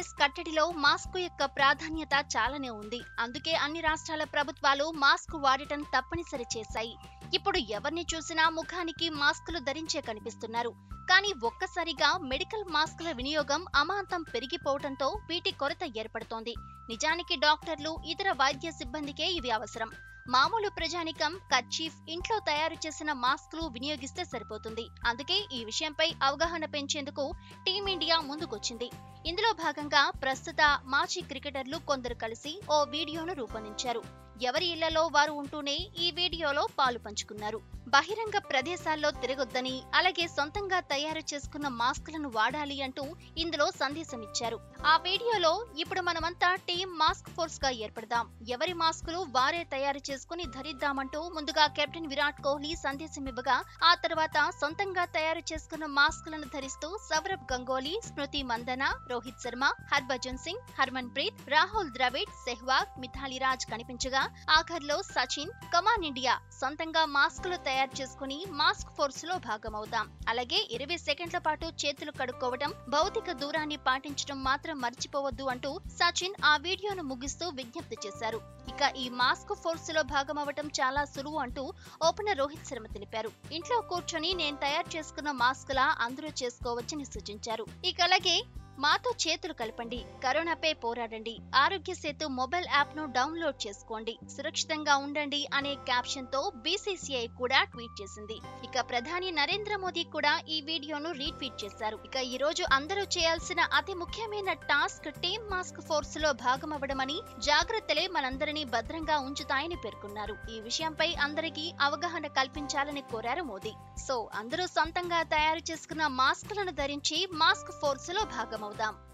virus కట్టడిలో mask యొక్క ప్రాధాన్యత చాలానే ఉంది అందుకే అన్ని రాష్ట్రాల ప్రభుత్వాలు మాస్క్ వాడటం తప్పనిసరి చేశాయి ఇప్పుడు ఎవరిని చూసినా ముఖానికి మాస్కులు ధరించే కనిపిస్తున్నారు కానీ ఒక్కసారిగా మెడికల్ మాస్కుల వినియోగం అమాంతం పెరిగిపోవడంతో వీటి కొరత ఏర్పడుతోంది నిజానికి డాక్టర్లు ఇతర వైద్య సిబ్బందికే ఇవి అవసరం మామూలు ప్రజానికం కర్చీఫ్ ఇంట్లో తయారు చేసిన మాస్కులు వినియోగిస్తే సరిపోతుంది అందుకే ఈ విషయంపై అవగాహన పెంచేందుకు టీమిండియా ముందుకొచ్చింది ఇందులో భాగంగా ప్రస్తుత మాజీ క్రికెటర్లు కొందరు కలిసి ఓ వీడియోను రూపొందించారు ఎవరి ఇళ్లలో వారు ఉంటూనే ఈ వీడియోలో పాలు పంచుకున్నారు బహిరంగ ప్రదేశాల్లో తిరగొద్దని అలాగే సొంతంగా తయారు చేసుకున్న మాస్కులను వాడాలి అంటూ ఇందులో సందేశం ఇచ్చారు ఆ వీడియోలో ఇప్పుడు మనమంతా టీమ్ మాస్క్ ఫోర్స్ గా ఏర్పడదాం ఎవరి మాస్కులు వారే తయారు చేసుకుని ధరిద్దామంటూ ముందుగా కెప్టెన్ విరాట్ కోహ్లీ సందేశం ఇవ్వగా ఆ తర్వాత సొంతంగా తయారు చేసుకున్న మాస్కులను ధరిస్తూ సౌరవ్ గంగోలీ స్మృతి మందన రోహిత్ శర్మ హర్భజన్ సింగ్ హర్మన్ ప్రీత్ రాహుల్ ద్రవిడ్ సెహ్వాగ్ మిథాలి రాజ్ కనిపించగా ఆఖర్లో సచిన్ కమాన్ ఇండియా సొంతంగా మాస్కులు తయారు చేసుకుని మాస్క్ ఫోర్స్ లో భాగమవుదాం అలాగే ఇరవై సెకండ్ల పాటు చేతులు కడుక్కోవడం భౌతిక దూరాన్ని పాటించడం మాత్రం మర్చిపోవద్దు అంటూ సచిన్ ఆ వీడియోను ముగిస్తూ విజ్ఞప్తి చేశారు ఇక ఈ మాస్క్ ఫోర్స్ లో భాగమవటం చాలా సులువు అంటూ ఓపెనర్ రోహిత్ శర్మ తెలిపారు ఇంట్లో కూర్చొని నేను తయారు చేసుకున్న మాస్కులా అందరూ చేసుకోవచ్చని సూచించారు ఇక అలాగే మాతో చేతులు కలపండి కరోనాపై పోరాడండి ఆరోగ్య సేతు మొబైల్ యాప్ ను డౌన్లోడ్ చేసుకోండి సురక్షితంగా ఉండండి అనే క్యాప్షన్ తో బీసీసీఐ కూడా ట్వీట్ చేసింది ఇక ప్రధాని నరేంద్ర మోదీ కూడా ఈ వీడియోను రీట్వీట్ చేశారు ఇక ఈ రోజు అందరూ చేయాల్సిన అతి ముఖ్యమైన టాస్క్ టీమ్ మాస్క్ ఫోర్స్ లో భాగమవ్వడమని జాగ్రత్తలే మనందరినీ భద్రంగా ఉంచుతాయని పేర్కొన్నారు ఈ విషయంపై అందరికీ అవగాహన కల్పించాలని కోరారు మోదీ సో అందరూ సొంతంగా తయారు చేసుకున్న మాస్కులను ధరించి మాస్క్ ఫోర్స్ లో భాగమవుదాం